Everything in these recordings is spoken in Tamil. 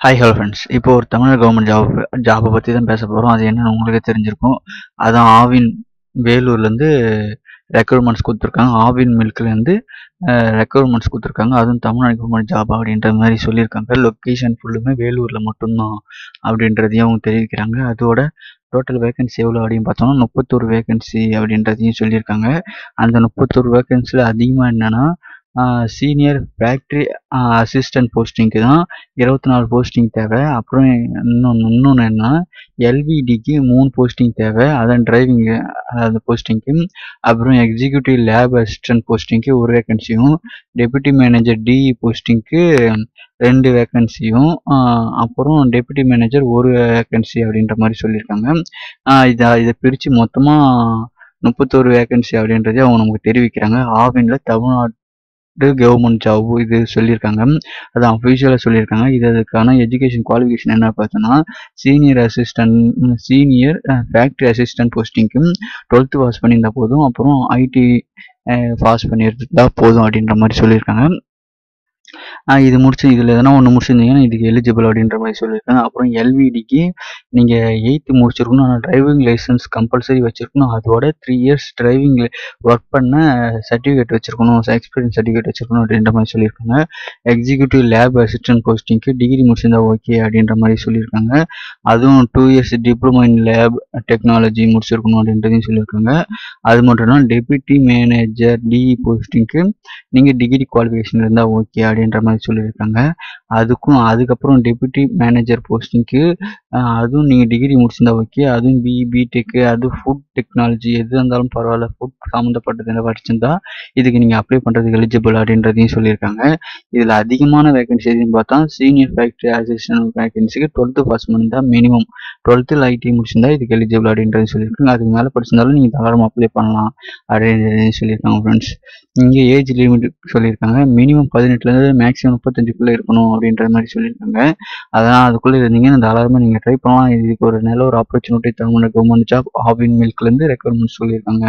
ஹாய் ஹலோ ஃப்ரெண்ட்ஸ் இப்போ ஒரு தமிழக கவர்மெண்ட் ஜாப் ஜாபை பற்றி தான் பேச போகிறோம் அது என்னன்னு உங்களுக்கே தெரிஞ்சிருக்கும் அதான் ஆவின் வேலூர்லேருந்து ரெக்ரூட்மெண்ட்ஸ் கொடுத்துருக்காங்க ஆவின் மில்க்லேருந்து ரெக்ரூட்மெண்ட்ஸ் கொடுத்துருக்காங்க அதுவும் தமிழ்நாடு கவர்மெண்ட் ஜாப் அப்படின்ற மாதிரி சொல்லியிருக்காங்க லொக்கேஷன் ஃபுல்லுமே வேலூரில் மட்டும்தான் அப்படின்றதையும் அவங்க தெரிவிக்கிறாங்க அதோட டோட்டல் வேகன்சி எவ்வளோ அப்படின்னு பார்த்தோம்னா முப்பத்தொரு வேகன்சி அப்படின்றதையும் சொல்லியிருக்காங்க அந்த முப்பத்தொரு வேகன்சியில் அதிகமாக என்னென்னா சீனியர் ஃபேக்ட்ரி அசிஸ்டன்ட் போஸ்டிங்க்கு தான் இருபத்தி நாலு போஸ்டிங் தேவை அப்புறம் இன்னொன்று இன்னொன்று என்ன எல்விடிக்கு மூணு போஸ்டிங் தேவை அதான் டிரைவிங் அந்த போஸ்டிங்க்கு அப்புறம் எக்ஸிக்யூட்டிவ் லேப் அசிஸ்டன்ட் போஸ்டிங்க்கு ஒரு வேகன்சியும் டெபுட்டி மேனேஜர் டிஇ போஸ்டிங்க்கு ரெண்டு வேக்கன்சியும் அப்புறம் டெபுட்டி மேனேஜர் ஒரு வேக்கன்சி அப்படின்ற மாதிரி சொல்லியிருக்காங்க இதை இதை பிரித்து மொத்தமாக முப்பத்தோரு வேக்கன்சி அப்படின்றதே அவங்க நமக்கு தெரிவிக்கிறாங்க ஆவினில் தமிழ்நாடு கவர்மெண்ட் ஜாப் இது சொல்லியிருக்காங்க அது அஃபிஷியலாக சொல்லியிருக்காங்க இது அதுக்கான எஜுகேஷன் குவாலிஃபிகேஷன் என்ன பார்த்தோன்னா senior assistant senior factory assistant போஸ்டிங்க்கு டுவெல்த்து பாஸ் பண்ணியிருந்தா போதும் அப்புறம் ஐடி பாஸ் பண்ணியிருந்தா போதும் அப்படின்ற மாதிரி சொல்லியிருக்காங்க இது முடிச்சு இதில் எதனா ஒன்று முடிச்சிருந்தீங்கன்னா இதுக்கு எலிஜிபிள் அப்படின்ற மாதிரி சொல்லியிருக்காங்க அப்புறம் எல்விடிக்கு நீங்கள் எயித்து முடிச்சிருக்கணும் ஆனால் டிரைவிங் லைசன்ஸ் கம்பல்சரி வச்சுருக்கணும் அதோட த்ரீ இயர்ஸ் டிரைவிங் ஒர்க் பண்ண சர்டிஃபிகேட் வச்சுருக்கணும் எக்ஸ்பீரியன்ஸ் சர்டிஃபிகேட் வச்சுருக்கணும் அப்படின்ற மாதிரி சொல்லியிருக்காங்க எக்ஸிக்யூட்டிவ் லேப் அசிஸ்டன்ட் போஸ்டிங்க்கு டிகிரி முடிச்சிருந்தா ஓகே அப்படின்ற மாதிரி சொல்லியிருக்காங்க அதுவும் two years diploma in lab technology முடிச்சிருக்கணும் அப்படின்றதையும் சொல்லியிருக்காங்க அது மட்டும் இல்லாமல் டெபியூட்டி மேனேஜர் டிஇ போஸ்டிங்க்கு நீங்கள் டிகிரி குவாலிஃபிகேஷன் இருந்தால் ஓகே அப்படின்ற மாதிரி சொல்லியிருக்காங்க அதுக்கும் அதுக்கப்புறம் டெபுட்டி மேனேஜர் போஸ்டிங்க்கு அதுவும் நீங்கள் டிகிரி முடிச்சிருந்தா ஓகே அதுவும் பிஇ பிடெக்கு அது ஃபுட் டெக்னாலஜி எது இருந்தாலும் பரவாயில்ல ஃபுட் சம்மந்தப்பட்டது படிச்சிருந்தா இதுக்கு நீங்கள் அப்ளை பண்ணுறதுக்கு எலிஜிபிள் அப்படின்றதையும் சொல்லியிருக்காங்க இதில் அதிகமான வேகன்சி எதுன்னு பார்த்தா சீனியர் ஃபேக்ட்ரி அசிஸ்டன்ட் வேகன்சிக்கு டுவெல்த்து பாஸ் பண்ணியிருந்தா மினிமம் டுவெல்த்தில் ஐடி முடிச்சிருந்தா இதுக்கு எலிஜிபிள் அப்படின்றது சொல்லியிருக்காங்க அதுக்கு மேலே படிச்சிருந்தாலும் நீங்கள் தாராளமாக அப்ளை பண்ணலாம் அப்படின்றது சொல்லியிருக்காங்க ஃப்ரெண்ட்ஸ் இங்கே ஏஜ் லிமிட் சொல்லியிருக்காங்க மினிமம் பதினெட்டுலேருந்து மேக்ஸிமம் முப்பத்தஞ்சுக்குள்ளே இருக்கணும் அப்படின்ற மாதிரி சொல்லியிருக்காங்க அதனால் அதுக்குள்ளே இருந்தீங்கன்னா தாராளமாக நீங்கள் ட்ரை பண்ணலாம் இதுக்கு ஒரு நல்ல ஒரு opportunity Tamil Nadu government job Aavin மில்க்லேருந்து ரெக்குவயர்மெண்ட் சொல்லியிருக்காங்க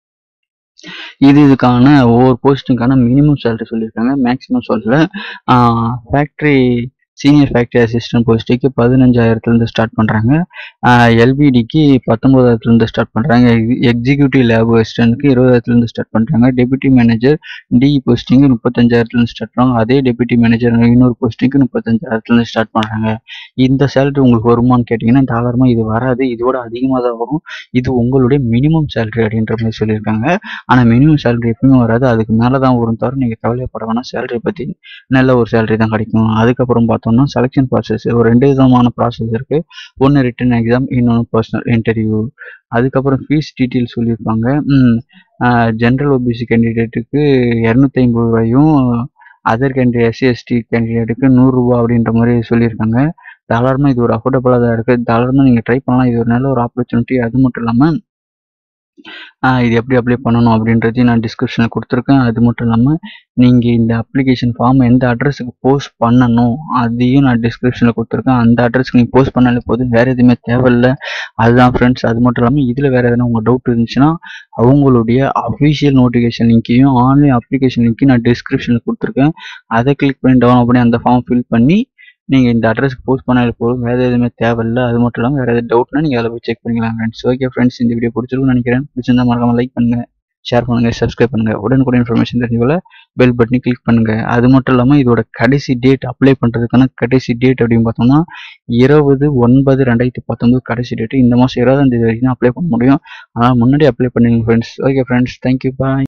இது இதுக்கான ஒவ்வொரு போஸ்டிங்கான மினிமம் சேலரி சொல்லியிருக்காங்க மேக்ஸிமம் சொல்லல ஃபேக்ட்ரி சீனியர் ஃபேக்ட்ரி அசிஸ்டன்ட் போஸ்ட்டுக்கு பதினஞ்சாயிரத்துலேருந்து ஸ்டார்ட் பண்ணுறாங்க எல்பிடிக்கு பத்தொம்போதாயிரத்துலேருந்து ஸ்டார்ட் பண்ணுறாங்க எக்ஸிக்யூட்டிவ் லேப் அசிஸ்டன்ட்க்கு இருபதாயிரத்துலேருந்து ஸ்டார்ட் பண்ணுறாங்க டெபுட்டி மேனேஜர் டிஇ போஸ்டிங்கு முப்பத்தஞ்சாயிரத்துலேருந்து ஸ்டார்ட் பண்ணுறாங்க அதே டெபுட்டி மேனேஜர் இன்னொரு போஸ்டிங்க்கு முப்பத்தஞ்சாயிரத்துலேருந்து ஸ்டார்ட் பண்ணுறாங்க இந்த சேலரி உங்களுக்கு வருமானு கேட்டிங்கன்னா தாராளமாக இது வராது இதோட அதிகமாக தான் வரும் இது உங்களுடைய மினிமம் சேலரி அப்படின்ற மாதிரி சொல்லியிருக்காங்க ஆனால் மினிமம் சேலரி எப்பவுமே வராது அதுக்கு மேலே தான் வரும் தவிர நீங்கள் கவலைப்பட வேணாம் சேலரி பற்றி நல்ல ஒரு சேலரி தான் கிடைக்கும் அதுக்கப்புறம் பார்த்தோம் பார்த்தோம்னா செலெக்ஷன் ப்ராசஸ் ஒரு ரெண்டு விதமான ப்ராசஸ் இருக்குது ஒன்று ரிட்டன் எக்ஸாம் இன்னொன்று பர்சனல் இன்டர்வியூ அதுக்கப்புறம் ஃபீஸ் டீட்டெயில் சொல்லியிருப்பாங்க ஜென்ரல் ஓபிசி கேண்டிடேட்டுக்கு இரநூத்தி ஐம்பது ரூபாயும் அதர் கேண்டிடேட் எஸ்சி எஸ்டி கேண்டிடேட்டுக்கு நூறுரூவா அப்படின்ற மாதிரி சொல்லியிருக்காங்க தாராளமாக இது ஒரு அஃபோர்டபுளாக தான் இருக்குது தாராளமாக நீங்கள் ட்ரை பண்ணலாம் இது ஒரு நல்ல ஒரு ஆப்பர்ச்சுனிட்டி அது மட்டும் இல்லாமல் இது எப்படி அப்ளை பண்ணணும் அப்படின்றதையும் நான் டிஸ்கிரிப்ஷனில் கொடுத்துருக்கேன் அது மட்டும் இல்லாமல் நீங்கள் இந்த அப்ளிகேஷன் ஃபார்ம் எந்த அட்ரஸுக்கு போஸ்ட் பண்ணணும் அதையும் நான் டிஸ்கிரிப்ஷனில் கொடுத்துருக்கேன் அந்த அட்ரஸ்க்கு நீங்கள் போஸ்ட் பண்ணாலே போதும் வேறு எதுவுமே தேவையில்லை அதுதான் ஃப்ரெண்ட்ஸ் அது மட்டும் இல்லாமல் இதில் வேறு எதனா உங்கள் டவுட் இருந்துச்சுன்னா அவங்களுடைய அஃபிஷியல் நோட்டிஃபிகேஷன் லிங்க்கையும் ஆன்லைன் அப்ளிகேஷன் லிங்க்கையும் நான் டிஸ்கிரிப்ஷனில் கொடுத்துருக்கேன் அதை கிளிக் பண்ணி டவுன்லோட் பண்ணி அந்த ஃபார்ம் ஃபில் பண்ணி நீங்கள் இந்த அட்ரஸ்க்கு போஸ்ட் பண்ணாலே போதும் வேறு எதுவுமே தேவையில்லை அது மட்டும் இல்லாமல் வேறு எதாவது டவுட்னா நீங்கள் அதில் போய் செக் பண்ணிக்கலாம் ஃப்ரெண்ட்ஸ் ஓகே ஃப்ரெண்ட்ஸ் இந்த வீடியோ பிடிச்சிருக்குன்னு நினைக்கிறேன் பிடிச்சிருந்தா மறக்காமல் லைக் பண்ணுங்கள் ஷேர் பண்ணுங்கள் சப்ஸ்கிரைப் பண்ணுங்கள் உடனுக்குடன் இன்ஃபர்மேஷன் தெரிஞ்சுக்கொள்ள பெல் பட்டனை கிளிக் பண்ணுங்கள் அது மட்டும் இல்லாமல் இதோட கடைசி டேட் அப்ளை பண்ணுறதுக்கான கடைசி டேட் அப்படின்னு பார்த்தோம்னா இருபது ஒன்பது ரெண்டாயிரத்தி பத்தொம்பது கடைசி டேட்டு இந்த மாதம் இருபதாம் தேதி வரைக்கும் அப்ளை பண்ண முடியும் அதனால் முன்னாடி அப்ளை பண்ணுங்க ஃப்ரெண்ட்ஸ் ஓகே ஃப்ரெண்ட்ஸ் தேங்க்யூ பாய்